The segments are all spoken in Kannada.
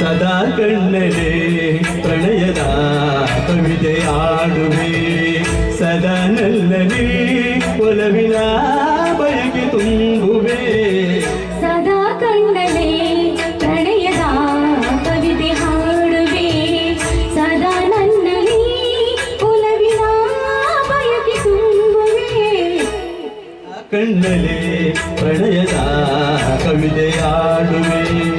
ಸದಾ ಕಣ್ಣಲೆ ಪ್ರಣಯದ ಕವಿತೆ ಆಡುವೆ ಸದಾ ನಲ್ಲಲಿ ಒಲವಿನ ಬಯಕೆ ತುಂಬುವೆ ಸದಾ ಕಣ್ಣಲೆ ಪ್ರಣಯದ ಕವಿತೆ ಹಾಡುವೆ ಸದಾ ನನ್ನಲ್ಲಿ ಒಲವಿನ ಬಯಕೆ ತುಂಬುವೆ ಕಣ್ಣಲೆ ಪ್ರಣಯದ ಕವಿತೆ ಆಡುವೆ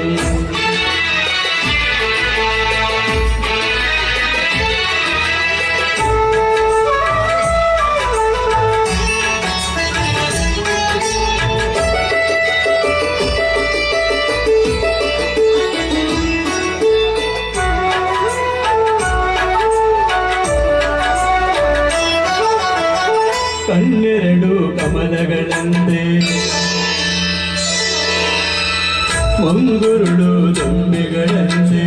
ಕಣ್ಣೆರಡು ಕಮಲಗಳಂತೆ ಮಂಗುರುಳು ದೊಂಬೆಗಳಂತೆ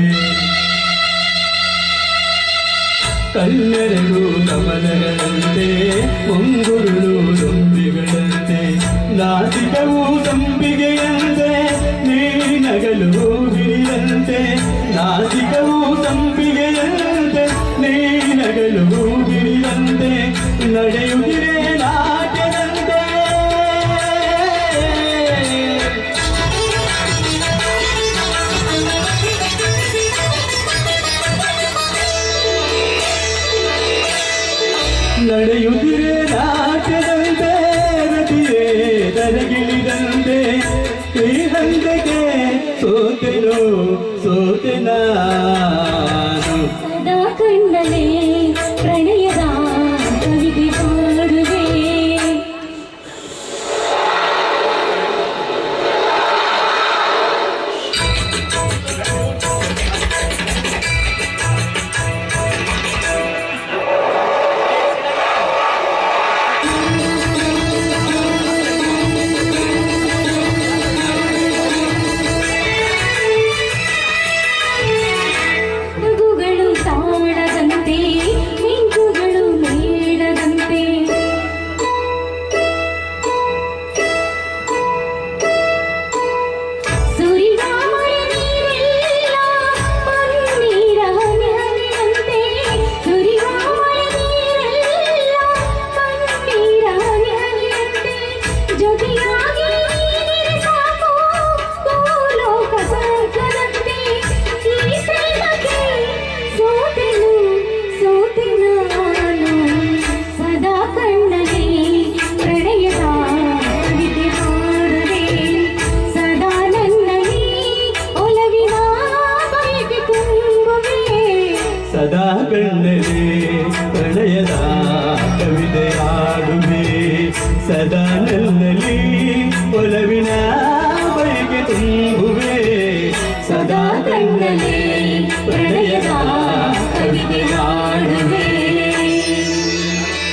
ಕಣ್ಣೆರಡು ಕಮಲಗಳಂತೆ ಮಂಗುರುಳು ದೊಂಬೆಗಳಂತೆ ನಾಸಿಕವು ತಂಬಿಗೆಯಂತೆ ನೀನಗಲು ಹಿರಿಯಂತೆ ನಾಸಿಕವು ತಂಬಿಗೆಯಂತೆ ನೀನಗಲು ಹಿರಿಯಂತೆ ನಡೆಯುತ್ತಿರೆ ನಾಟ್ಯದಂತೆ ನಡೆಯುತ್ತಿರೆ ನಾಟ್ಯದಂತೆ ರತಿಯೇ ತರಗಿಳಿದಂತೆ ಈ ಹಂತಕ್ಕೆ ಸೋತೆನು ಸೋತೆ ನಾನು ಸದಾ ಕಣ್ಣಲೆ ಪ್ರಣಯದ ಕವಿತೆ ಹಾಡುವೆ ನಗುಗಳು ತಾಳದಂತೆ ಮಿಂಚುಗಳು ಮೇಳದಂತೆ ಸುರಿದ ಮಳೆ ನೀರೆಲ್ಲ ಪನ್ನೀರ ಹನಿ ಹನಿಯಂತೆ ಸುರಿದ ಮಳೆ ನೀರೆಲ್ಲ ಪನ್ನೀರ ಹನಿ ಹನಿಯಂತೆ ಜೊತೆಯಾಗಿ ನೀರಿನ ಸಾಕು ಭೂಲೋಕ ಸ್ವರ್ಗದಂತೆ ಈ ಪ್ರೇಮಕ್ಕೆ ಸೋತೆನು ಸೋತೆ ನಾನು ಸದಾ ಕಣ್ಣಲ್ಲಿ ಪ್ರಣಯದ ಕವಿತೆ ಹಾಡುವೆ ಸದಾ ನನ್ನಲ್ಲಿ ಒಲವಿನ ಬಯಕೆ ತುಂಬುವೆ ಸದಾ ಕಣ್ಣಲೆ ಪ್ರಣಯದ ಕವಿತೆ ಆಡುವೆ ಸದಾ ನನ್ನಲ್ಲಿ ಒಲವಿನ ಬಯಕೆ ತುಂಬುವೆ ಸದಾ ಕಣ್ಣಲೆ ಪ್ರಣಯದ ಕವಿತೆ ಆಡುವೆ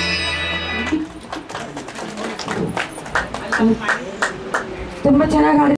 ತುಂಬಾ ಚೆನ್ನಾಗಿ